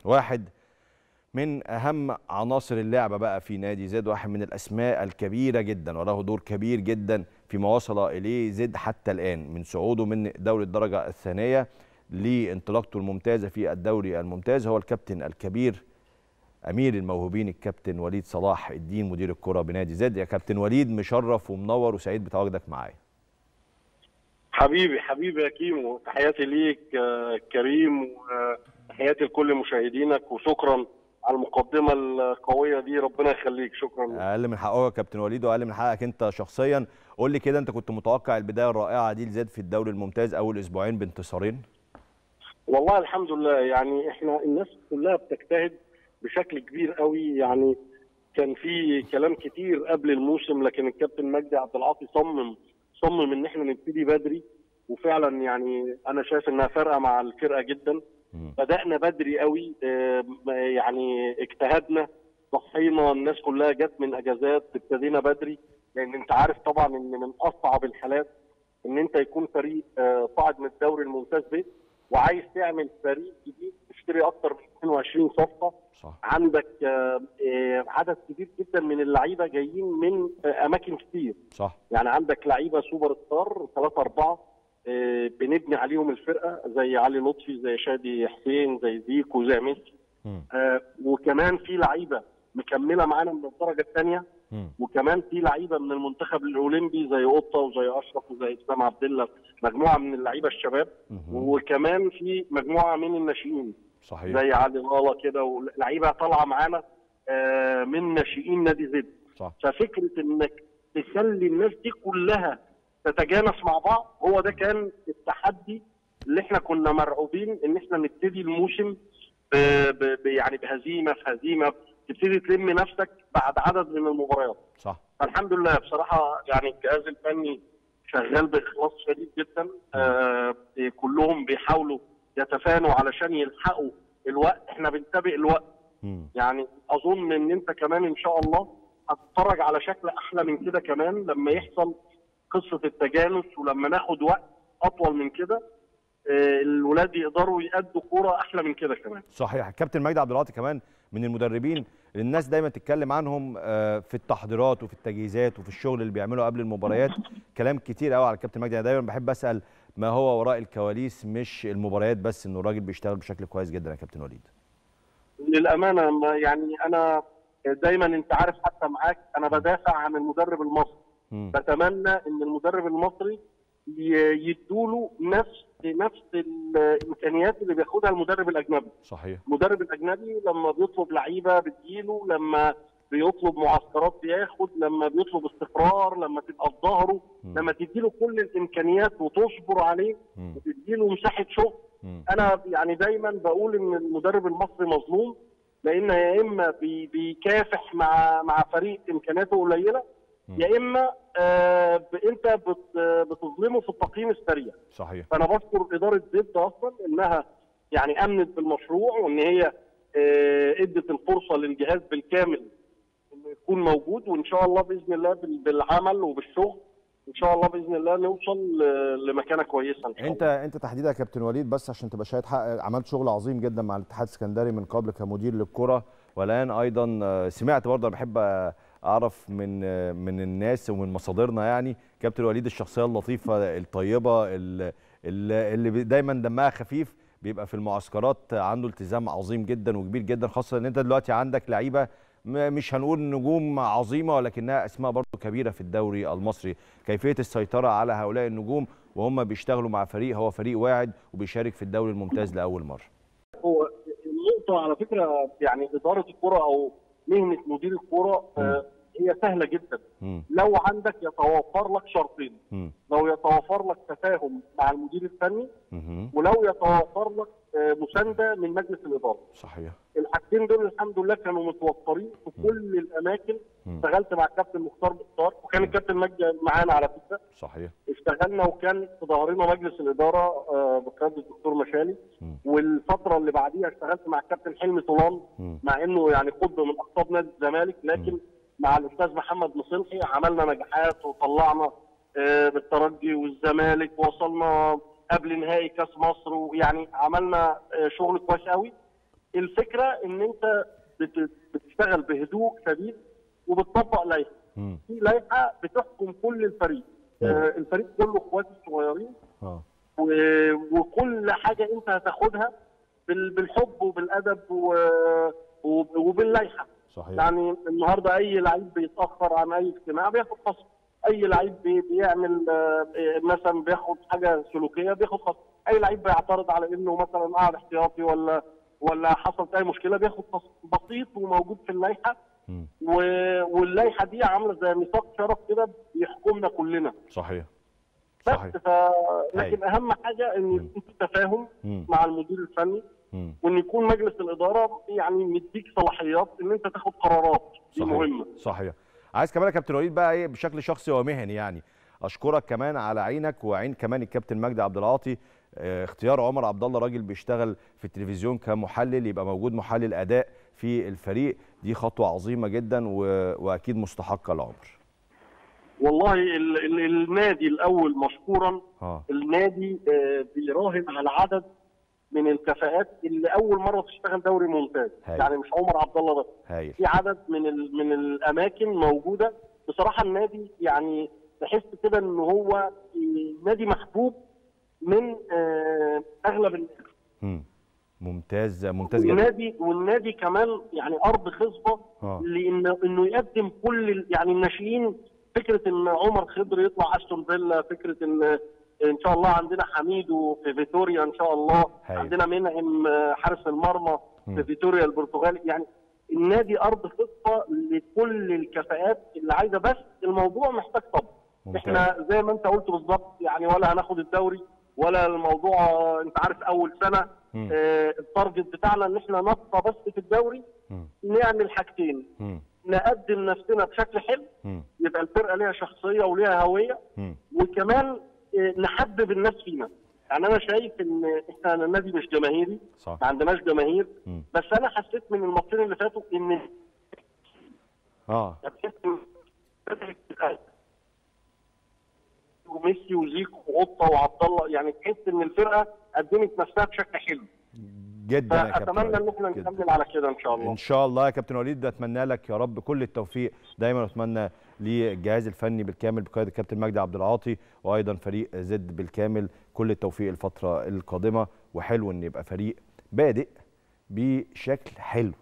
واحد من اهم عناصر اللعبه بقى في نادي زد واحد من الاسماء الكبيره جدا وله دور كبير جدا فيما وصل اليه زد حتى الان من صعوده من دوري الدرجه الثانيه لانطلاقته الممتازه في الدوري الممتاز هو الكابتن الكبير امير الموهوبين الكابتن وليد صلاح الدين مدير الكره بنادي زد يا كابتن وليد مشرف ومنور وسعيد بتواجدك معايا حبيبي حبيبي يا كيمو تحياتي ليك آه، كريم وتحياتي لكل مشاهدينك وشكرا على المقدمه القويه دي ربنا يخليك شكرا اقل من حقك يا كابتن وليد واقل من حقك انت شخصيا قول لي كده انت كنت متوقع البدايه الرائعه دي لزد في الدوري الممتاز اول اسبوعين بانتصارين والله الحمد لله يعني احنا الناس كلها بتجتهد بشكل كبير قوي يعني كان في كلام كتير قبل الموسم لكن الكابتن مجدي عبد العاطي صمم صمم ان احنا نبتدي بدري وفعلا يعني انا شايف انها فارقه مع الفرقه جدا مم. بدانا بدري قوي آه، يعني اجتهدنا ضحينا الناس كلها جت من اجازات ابتدينا بدري لان انت عارف طبعا ان من اصعب الحالات ان انت يكون فريق آه، صاعد من الدوري الممتاز ب وعايز تعمل فريق جديد تشتري اكتر من 22 صفقه صح عندك آه، آه، عدد كبير جدا من اللعيبه جايين من آه، اماكن كتير صح يعني عندك لعيبه سوبر ستار ثلاثة أربعة آه، بنبني عليهم الفرقة زي علي لطفي زي شادي حسين زي زيكو زي ميسي مم. آه، وكمان في لعيبة مكملة معانا من الدرجة الثانية مم. وكمان في لعيبة من المنتخب الأولمبي زي قطة وزي أشرف وزي إسلام عبد الله مجموعة من اللعيبة الشباب مم. وكمان في مجموعة من الناشئين صحيح زي علي غالا كده ولعيبة طالعة معانا آه، من ناشئين نادي زد صح ففكره انك تخلي الناس دي كلها تتجانس مع بعض هو ده كان التحدي اللي احنا كنا مرعوبين ان احنا نبتدي الموسم ب... ب... ب... يعني بهزيمه في هزيمه تبتدي تلم نفسك بعد عدد من المباريات صح فالحمد لله بصراحه يعني الجهاز الفني شغال باخلاص شديد جدا آه كلهم بيحاولوا يتفانوا علشان يلحقوا الوقت احنا بنسابق الوقت مم. يعني اظن ان انت كمان ان شاء الله هتتفرج على شكل احلى من كده كمان لما يحصل قصه التجانس ولما ناخد وقت اطول من كده آه، الولاد يقدروا يأدوا كوره احلى من كده كمان صحيح الكابتن مجدي عبد العاطي كمان من المدربين اللي الناس دايما تتكلم عنهم آه، في التحضيرات وفي التجهيزات وفي الشغل اللي بيعمله قبل المباريات كلام كتير قوي على الكابتن مجدي انا دايما بحب اسال ما هو وراء الكواليس مش المباريات بس انه الراجل بيشتغل بشكل كويس جدا يا كابتن وليد للامانه ما يعني انا دايما انت عارف حتى معاك انا بدافع عن المدرب المصري مم. بتمنى ان المدرب المصري ي- يدوله نفس نفس الامكانيات اللي بياخدها المدرب الاجنبي صحيح المدرب الاجنبي لما بيطلب لعيبه بتجيله لما بيطلب معسكرات بياخد لما بيطلب استقرار لما تبقى في ظهره مم. لما تديله كل الامكانيات وتصبر عليه مم. وتديله مساحه شغل مم. انا يعني دايما بقول ان المدرب المصري مظلوم لان يا اما بي- بيكافح مع مع فريق امكانياته قليله مم. يا اما آه ب- انت بت- بتظلمه في التقييم السريع صحيح فانا بشكر اداره زد اصلا انها يعني امنت بالمشروع وان هي آه، ادت الفرصه للجهاز بالكامل انه يكون موجود وان شاء الله باذن الله بال- بالعمل وبالشغل ان شاء الله باذن الله نوصل ل- لمكانه كويسه ان شاء انت الله انت تحديدا يا كابتن وليد بس عشان تبقى شاهد حق عملت شغل عظيم جدا مع الاتحاد السكندري من قبل كمدير للكره والان ايضا آه، سمعت برضه انا بحب آه، اعرف من آه، من الناس ومن مصادرنا يعني كابتن وليد الشخصيه اللطيفه الطيبه ال- ال- اللي بي- دايما دمها خفيف بيبقى في المعسكرات عنده التزام عظيم جدا وكبير جدا خاصه ان انت دلوقتي عندك لعيبه م- مش هنقول نجوم عظيمه ولكنها اسماء برضه كبيره في الدوري المصري كيفيه السيطره على هؤلاء النجوم وهم بيشتغلوا مع فريق هو فريق واعد وبيشارك في الدوري الممتاز لاول مره هو النقطه على فكره يعني اداره الكره او مهنه مدير الكره آه، هي سهله جدا مم. لو عندك يتوفر لك شرطين مم. لو يتوفر لك تفاهم مع المدير الفني مهم. ولو يتوفر لك آه، مسانده من مجلس الاداره صحيح الحاجتين دول الحمد لله كانوا متوفرين في كل الاماكن مم. اشتغلت مع الكابتن مختار مختار وكان الكابتن مجدي معانا على فكره صحيح اشتغلنا وكان في ظهرنا مجلس الاداره آه، بقياده الدكتور مشالي مم. والفتره اللي بعديها اشتغلت مع الكابتن حلمي طولان مم. مع انه يعني قطب من اقطاب نادي الزمالك لكن مم. مع الاستاذ محمد مصلحي عملنا نجاحات وطلعنا آه، بالترجي والزمالك وصلنا قبل نهائي كاس مصر ويعني عملنا آه، شغل كويس قوي الفكره ان انت بت- بتشتغل بهدوء شديد وبتطبق لائحه مم. في لائحه بتحكم كل الفريق مم. آه، الفريق كله اخواتي الصغيرين اه و- وكل حاجه انت هتاخدها بال- بالحب وبالادب و- وب- وباللائحه صحيح يعني النهارده اي لعيب بيتاخر عن اي اجتماع بياخد خصم اي لعيب بي- بيعمل آه، آه، مثلا بياخد حاجه سلوكيه بياخد خصم اي لعيب بيعترض على انه مثلا قاعد احتياطي ولا ولا حصلت اي مشكله بياخد خصم بسيط وموجود في اللائحه مم. و- واللائحه دي عامله زي ميثاق شرف كده بيحكمنا كلنا صحيح بس صحيح ف... لكن اهم حاجه ان مم. يكون في تفاهم مم. مع المدير الفني مم. وان يكون مجلس الاداره يعني مديك صلاحيات ان انت تاخد قرارات دي صحيح مهمه صحيح عايز كمان يا كابتن وليد بقى ايه بشكل شخصي ومهني يعني اشكرك كمان على عينك وعين كمان الكابتن مجدي عبد العاطي اه، اختيار عمر عبد الله راجل بيشتغل في التلفزيون كمحلل يبقى موجود محلل اداء في الفريق دي خطوه عظيمه جدا و... واكيد مستحقه لعمر والله ال... ال... النادي الاول مشكورا اه النادي آه، بيراهن على عدد من الكفاءات اللي اول مره تشتغل دوري ممتاز هاي. يعني مش عمر عبد الله بس هايل في عدد من ال... من الاماكن موجوده بصراحه النادي يعني تحس كده ان هو نادي محبوب من آه، اغلب الناس مم. ممتاز ممتاز جدا والنادي والنادي كمان يعني ارض خصبه اه لانه انه يقدم كل ال- يعني الناشئين فكره ان عمر خضر يطلع استون فيلا فكره ان ان شاء الله عندنا حميدو في فيتوريا ان شاء الله هايل. عندنا منعم آه، حارس المرمى مم. في فيتوريا البرتغالي يعني النادي ارض خصبه لكل الكفاءات اللي عايزه بس الموضوع محتاج صبر ممتاز. احنا زي ما انت قلت بالظبط يعني ولا هناخد الدوري ولا الموضوع آه، انت عارف اول سنه مم. آه، التارجت بتاعنا ان احنا نبقى بس في الدوري مم. نعمل حاجتين مم. نقدم نفسنا بشكل حلو مم. يبقى الفرقه ليها شخصيه وليها هويه مم. وكمان آه، نحبب الناس فينا يعني انا شايف ان احنا النادي مش جماهيري صح ما عندناش جماهير مم. بس انا حسيت من الماتشين اللي فاتوا ان اه تحس إن- وميسي وزيكو وقطه وعبد الله يعني تحس ان الفرقه قدمت نفسها بشكل حلو جدا يا كابتن فاتمنى ان وليد. احنا جداً. نكمل على كده ان شاء الله ان شاء الله يا كابتن وليد اتمنى لك يا رب كل التوفيق دايما اتمنى للجهاز الفني بالكامل بقياده الكابتن مجدي عبد العاطي وايضا فريق زد بالكامل كل التوفيق الفتره القادمه وحلو ان يبقى فريق بادئ بشكل حلو